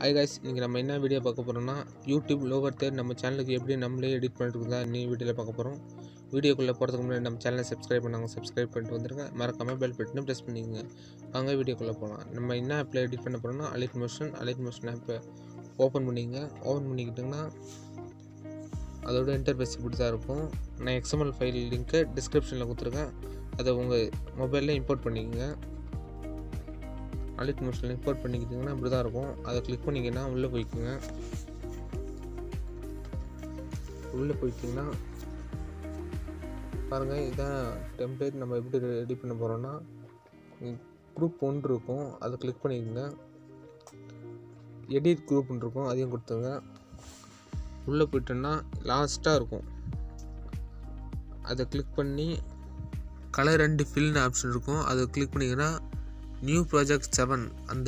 high guys இன்றைக்கி நம்ம என்ன வீடியோ பார்க்க போகிறோம்னா யூடியூப் லோவர் தேர் நம்ம சேனலுக்கு எப்படி நம்மளே எடிட் பண்ணிட்டு தான் நீ வீடியோவில் பார்க்க போகிறோம் வீடியோக்குள்ளே போகிறதுக்கு முன்னாடி நம்ம சேனலை சப்ஸ்கிரைப் பண்ணாங்க சப்ஸ்கிரைப் பண்ணிட்டு வந்துருங்க மறக்காமல் பெல் பட்டனும் ப்ரெஸ் பண்ணிக்கோங்க வாங்க வீடியோக்குள்ளே போகலாம் நம்ம என்ன ஆப்பில் எடிட் பண்ண போகிறோம்னா அலைட் மோஷன் அலைட் மோஷன் ஆப்பை ஓப்பன் பண்ணிக்கங்க ஓப்பன் பண்ணிக்கிட்டிங்கன்னா அதோட இன்டர்ஃபேஸ் இப்படி தான் இருக்கும் நான் எக்ஸ்எம்எல் ஃபைல் லிங்க்கை டிஸ்கிரிப்ஷனில் கொடுத்துருக்கேன் அதை உங்கள் மொபைலில் இம்போர்ட் பண்ணிக்கோங்க அலிட் மோஷனில் இம்போர்ட் பண்ணிக்கிட்டிங்கன்னா இப்படி தான் இருக்கும் அதை கிளிக் பண்ணிங்கன்னா உள்ளே போய்க்குங்க உள்ளே போயிட்டிங்கன்னா பாருங்கள் இதான் டெம்ப்ளேட் நம்ம எப்படி ரெடி பண்ண போகிறோன்னா குரூப் ஒன்று இருக்கும் அதை கிளிக் பண்ணிக்கோங்க எடிட் குரூப்னு இருக்கும் அதையும் கொடுத்துங்க உள்ளே போயிட்டோன்னா லாஸ்ட்டாக இருக்கும் அதை கிளிக் பண்ணி கலர் அண்ட் ஃபில்னு ஆப்ஷன் இருக்கும் அதை கிளிக் பண்ணிங்கன்னா நியூ ப்ராஜெக்ட் செவன் அந்த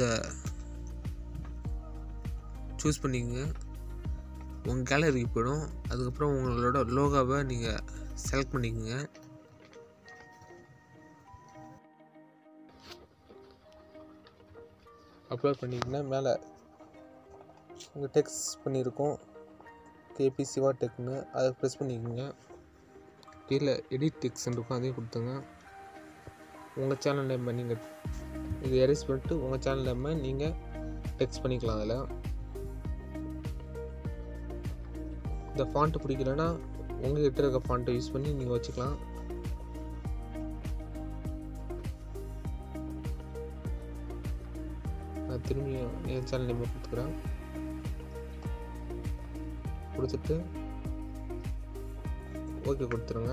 சூஸ் பண்ணிக்கோங்க உங்கள் கேலரிக்கு போயிடும் அதுக்கப்புறம் உங்களோட லோகாவை நீங்கள் செலக்ட் பண்ணிக்கோங்க அப்லோட் பண்ணிங்கன்னா மேலே உங்கள் டெக்ஸ்ட் பண்ணியிருக்கோம் கேபி சிவா டெக்னு அதை ப்ரெஸ் பண்ணிக்கோங்க கீழே எடிட் டெக்ஸ்ட் இருக்கும் அதையும் கொடுத்துங்க உங்கள் சேனல் நேம் நீங்கள் இது எரேஸ் பண்ணிட்டு உங்கள் சேனல் நேம் நீங்கள் டெக்ஸ்ட் பண்ணிக்கலாம் அதில் இந்த ஃபாண்ட்டு பிடிக்கலன்னா உங்கள் கிட்ட இருக்க ஃபாண்ட்டை யூஸ் பண்ணி நீங்கள் வச்சுக்கலாம் நான் திரும்பி என் சேனல் நேம் கொடுத்துக்கிறேன் கொடுத்துட்டு ஓகே கொடுத்துருங்க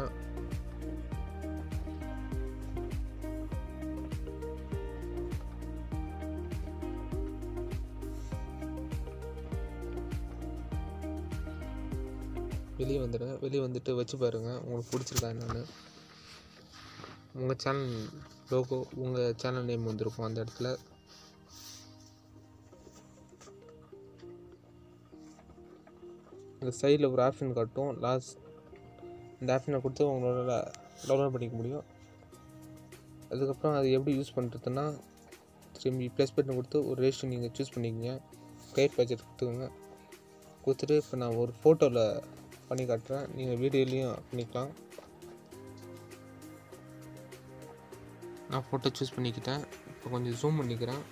வெளியே வந்துடுங்க வெளியே வந்துட்டு வச்சு பாருங்கள் உங்களுக்கு பிடிச்சிருக்கா என்னன்னு உங்கள் சேனல் லோகோ உங்கள் சேனல் நேம் வந்திருக்கும் அந்த இடத்துல இந்த சைடில் ஒரு ஆப்ஷன் காட்டும் லாஸ்ட் இந்த ஆப்ஷனை கொடுத்து உங்களோட டவுன்லோட் பண்ணிக்க முடியும் அதுக்கப்புறம் அது எப்படி யூஸ் பண்ணுறதுன்னா திரும்பி ப்ளஸ் பட்டன் கொடுத்து ஒரு ரேஷன் நீங்கள் சூஸ் பண்ணிக்கோங்க கைட் பட்ஜெட் கொடுத்துக்கோங்க கொடுத்துட்டு இப்போ நான் ஒரு ஃபோட்டோவில் பண்ணி காட்டுறேன் நீங்கள் வீடியோலையும் பண்ணிக்கலாம் நான் ஃபோட்டோ சூஸ் பண்ணிக்கிட்டேன் இப்போ கொஞ்சம் ஜூம் பண்ணிக்கிறேன்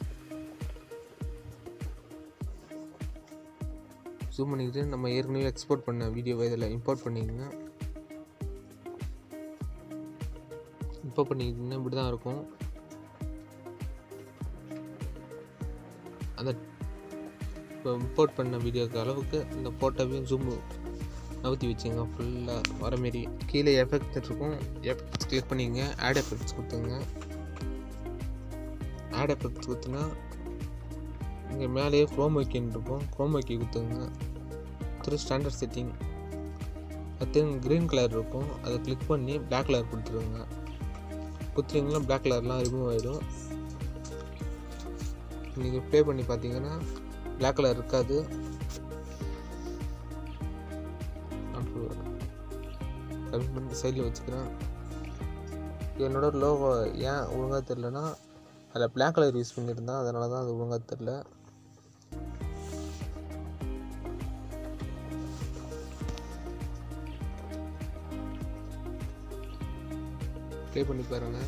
ஜூம் பண்ணிக்கிட்டு நம்ம ஏற்கனவே எக்ஸ்போர்ட் பண்ண வீடியோவை இதில் இம்போர்ட் பண்ணிக்கோங்க இப்போ பண்ணிக்கிட்டிங்கன்னா இப்படி தான் இருக்கும் அந்த இப்போ இம்போர்ட் பண்ண வீடியோக்கு அளவுக்கு இந்த ஃபோட்டோவையும் ஜூம் நவுத்தி வச்சுங்க ஃபுல்லாக வர மாரி கீழே எஃபெக்ட் இருக்கும் எஃபெக்ட்ஸ் கிளிக் பண்ணிக்கங்க ஆட் எஃபெக்ட்ஸ் கொடுத்துங்க ஆட் எஃபெக்ட்ஸ் கொடுத்துனா இங்கே மேலேயே க்ரோம் வைக்கின்னு இருக்கும் க்ரோம் வைக்கி கொடுத்துங்க திரு ஸ்டாண்டர்ட் செட்டிங் அடுத்து க்ரீன் கலர் இருக்கும் அதை கிளிக் பண்ணி பிளாக் கலர் கொடுத்துருங்க கொடுத்துட்டிங்கன்னா பிளாக் கலர்லாம் ரிமூவ் ஆகிடும் நீங்கள் ப்ளே பண்ணி பார்த்தீங்கன்னா பிளாக் கலர் இருக்காது கம்மி பண்ணி சைடில் வச்சுக்கிறேன் என்னோட லோகோ ஏன் ஒழுங்காக தெரிலனா அதில் பிளாக் கலர் யூஸ் பண்ணியிருந்தேன் அதனால தான் அது ஒழுங்காக தெரில ப்ளே பண்ணி பாருங்கள்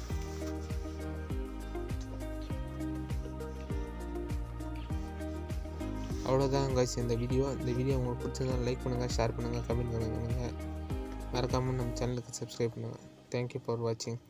அவ்வளோதான் காய்ச்சி இந்த வீடியோ இந்த வீடியோ உங்களுக்கு பிடிச்சதா லைக் பண்ணுங்கள் ஷேர் பண்ணுங்கள் கமெண்ட் பண்ணுங்கள் மறக்காமல் நம்ம சேனலுக்கு சப்ஸ்கிரைப் பண்ணுங்கள் தேங்க்யூ ஃபார் வாட்சிங்